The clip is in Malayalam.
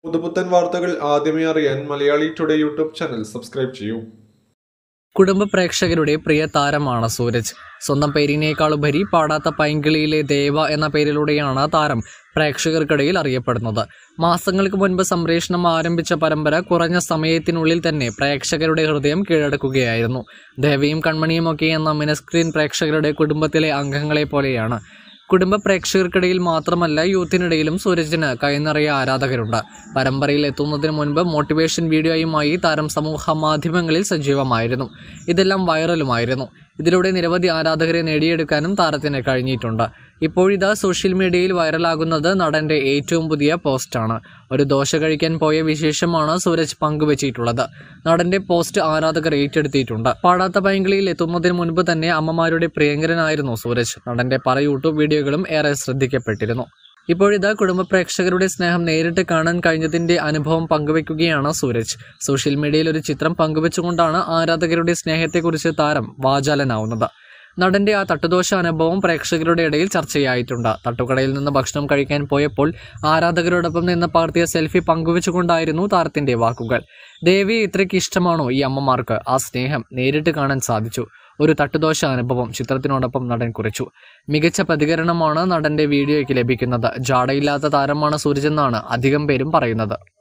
പുതുപുത്തൻ വാർത്തകൾ ആദ്യമേ അറിയാൻ Malayali today YouTube channel subscribe ചെയ്യൂ കുടുംബ പ്രേക്ഷകരുടെ പ്രിയ താരമാണ് സൂരജ് സ്വന്തം പേരിനേക്കാളുപരി പാടാത്ത പൈങ്കിളിയിലെ ദേവ എന്ന പേരിലൂടെയാണ് താരം പ്രേക്ഷകർക്കിടയിൽ അറിയപ്പെടുന്നത് മാസങ്ങൾക്ക് മുൻപ് സംപ്രേഷണം ആരംഭിച്ച പരമ്പര കുറഞ്ഞ സമയത്തിനുള്ളിൽ തന്നെ പ്രേക്ഷകരുടെ ഹൃദയം കീഴടക്കുകയായിരുന്നു ദേവയും കൺമണിയുമൊക്കെ എന്ന മിനസ്ക്രീൻ പ്രേക്ഷകരുടെ കുടുംബത്തിലെ അംഗങ്ങളെ പോലെയാണ് കുടുംബ പ്രേക്ഷകർക്കിടയിൽ മാത്രമല്ല യൂത്തിനിടയിലും സൂരജിന് കൈനിറയ ആരാധകരുണ്ട് പരമ്പരയിൽ എത്തുന്നതിന് മുൻപ് മോട്ടിവേഷൻ വീഡിയോയുമായി താരം സമൂഹ മാധ്യമങ്ങളിൽ സജീവമായിരുന്നു ഇതെല്ലാം വൈറലുമായിരുന്നു ഇതിലൂടെ നിരവധി ആരാധകരെ നേടിയെടുക്കാനും താരത്തിന് കഴിഞ്ഞിട്ടുണ്ട് ഇപ്പോഴിതാ സോഷ്യൽ മീഡിയയിൽ വൈറലാകുന്നത് നടന്റെ ഏറ്റവും പുതിയ പോസ്റ്റാണ് ഒരു ദോശ കഴിക്കാൻ പോയ വിശേഷമാണ് സൂരജ് പങ്കുവച്ചിട്ടുള്ളത് നടന്റെ പോസ്റ്റ് ആരാധകർ ഏറ്റെടുത്തിട്ടുണ്ട് പാടാത്ത പൈങ്കിളിയിൽ എത്തുന്നതിന് മുൻപ് തന്നെ അമ്മമാരുടെ പ്രിയങ്കരനായിരുന്നു സൂരജ് നടന്റെ പല യൂട്യൂബ് വീഡിയോകളും ഏറെ ശ്രദ്ധിക്കപ്പെട്ടിരുന്നു ഇപ്പോഴിതാ കുടുംബ പ്രേക്ഷകരുടെ സ്നേഹം നേരിട്ട് കാണാൻ കഴിഞ്ഞതിന്റെ അനുഭവം പങ്കുവെക്കുകയാണ് സൂരജ് സോഷ്യൽ മീഡിയയിൽ ഒരു ചിത്രം പങ്കുവെച്ചുകൊണ്ടാണ് ആരാധകരുടെ സ്നേഹത്തെക്കുറിച്ച് താരം വാചാലനാവുന്നത് നടന്റെ ആ തട്ടുദോശ അനുഭവം പ്രേക്ഷകരുടെ ഇടയിൽ ചർച്ചയായിട്ടുണ്ട് തട്ടുകടയിൽ നിന്ന് ഭക്ഷണം കഴിക്കാൻ പോയപ്പോൾ ആരാധകരോടൊപ്പം നിന്ന് പകർത്തിയ സെൽഫി പങ്കുവെച്ചുകൊണ്ടായിരുന്നു താരത്തിന്റെ വാക്കുകൾ ദേവിയെ ഇത്രയ്ക്ക് ഇഷ്ടമാണോ ഈ അമ്മമാർക്ക് ആ സ്നേഹം നേരിട്ട് കാണാൻ സാധിച്ചു ഒരു തട്ടുദോശ അനുഭവം ചിത്രത്തിനോടൊപ്പം നടൻ കുറിച്ചു മികച്ച പ്രതികരണമാണ് നടന്റെ വീഡിയോയ്ക്ക് ലഭിക്കുന്നത് ജാടയില്ലാത്ത താരമാണ് സൂരജ് എന്നാണ് അധികം പേരും പറയുന്നത്